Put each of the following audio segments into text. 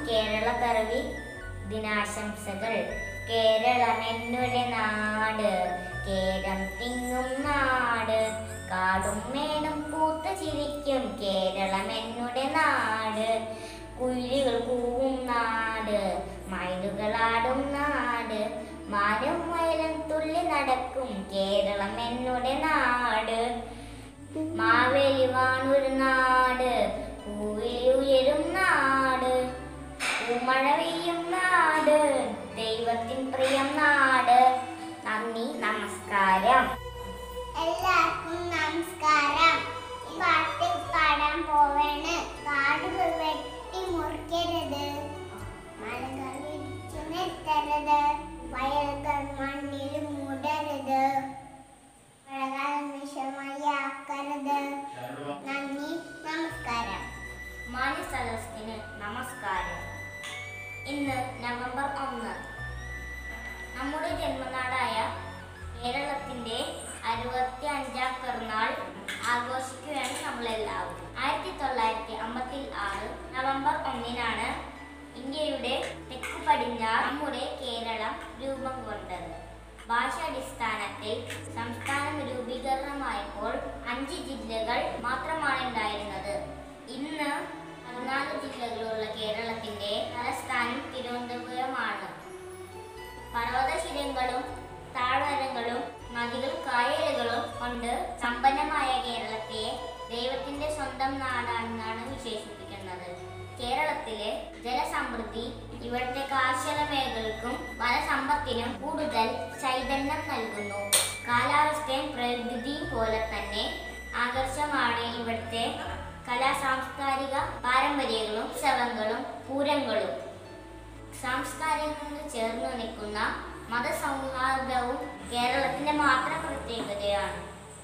കേരള പിറവി ദിനാശംസകൾ കേരളം എന്നുടെ നാട് കേരം തിങ്ങും നാട് കാടും മേടും പൂത്ത് ചിരിക്കും കേരളം എന്നുടെ നാട് കുയിലുകൾ കൂവും നാട് മയിലുകളാടും നാട് മാനും വയലും തുള്ളി നടക്കും കേരളം എന്നുടെ നാട് മാവേലി വാണൊരു നാട് പൂവിൽ ഉയരും നാട് പൂമഴ പെയ്യും നാട് ദൈവത്തിൻ പ്രിയം നാട് നന്ദി നമസ്കാരം എല്ലാവർക്കും നമസ്കാരം ഈ പാട്ട് പാടാൻ പോവാണ് കാടുകൾ വെട്ടി മുറിക്കരുത് മലകൾ ഇടിച്ചു നിർത്തരുത് വയലുകൾ മണ്ണിൽ മൂടരുത് മഴകാലം വിഷമായി ആക്കരുത് നന്ദി നമസ്കാരം മാന്യ സദസ്സിന് നമസ്കാരം ഇന്ന് നവംബർ ഒന്ന് നമ്മുടെ ജന്മനാടായ കേരളത്തിന്റെ അറുപത്തി അഞ്ചാം പിറന്നാൾ ആഘോഷിക്കുകയാണ് നമ്മളെല്ലാവരും ആയിരത്തി തൊള്ളായിരത്തി അമ്പത്തി ആറ് നവംബർ ഒന്നിനാണ് ഇന്ത്യയുടെ തെക്കു പടിഞ്ഞാറ് നമ്മുടെ കേരളം രൂപം കൊണ്ടത് ഭാഷാടിസ്ഥാനത്തിൽ സംസ്ഥാനം രൂപീകരണമായപ്പോൾ അഞ്ച് ജില്ലകൾ മാത്രമാണ് ഉണ്ടായിരുന്നത് ഇന്ന് പതിനാല് ജില്ലകളുള്ള കേരളത്തിന്റെ തലസ്ഥാനം തിരുവനന്തപുരമാണ് പർവ്വതശിരങ്ങളും താഴ്വരകളും നദികൾ കായലുകളും കൊണ്ട് സമ്പന്നമായ കേരളത്തെ ദൈവത്തിന്റെ സ്വന്തം നാടാണെന്നാണ് വിശേഷിപ്പിക്കുന്നത് കേരളത്തിലെ ജലസമൃദ്ധി ഇവിടുത്തെ കാർഷിക മേഖലകൾക്കും വനസമ്പത്തിനും കൂടുതൽ ചൈതന്യം നൽകുന്നു കാലാവസ്ഥയും പ്രകൃതിയും പോലെ തന്നെ ആകർഷമാണ് ഇവിടുത്തെ കലാ സാംസ്കാരിക പാരമ്പര്യങ്ങളും ഉത്സവങ്ങളും പൂരങ്ങളും സാംസ്കാരികങ്ങൾ ചേർന്ന് നിൽക്കുന്ന മതസൗഹാർദ്ദവും കേരളത്തിന്റെ മാത്രം പ്രത്യേകതയാണ്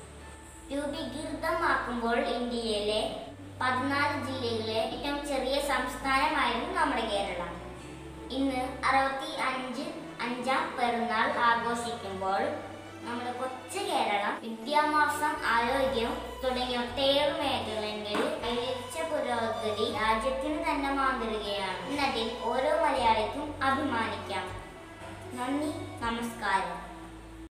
രൂപീകൃതമാക്കുമ്പോൾ ഇന്ത്യയിലെ പതിനാല് ജില്ലകളിലെ ഏറ്റവും ചെറിയ സംസ്ഥാനമായിരുന്നു നമ്മുടെ കേരളം ഇന്ന് അറുപത്തി അഞ്ച് അഞ്ചാം പിറന്നാൾ ആഘോഷിക്കുമ്പോൾ നമ്മുടെ കൊച്ചു കേരളം വിദ്യാഭ്യാസം ആരോഗ്യം തുടങ്ങിയ ഒട്ടേറെ മേഖലകളിൽ കൈവരിച്ച പുരോഗതി രാജ്യത്തിന് തന്നെ മാതൃകയാണ് എന്നതിൽ ഓരോ മലയാളിക്കും അഭിമാനിക്കാം നന്ദി നമസ്കാരം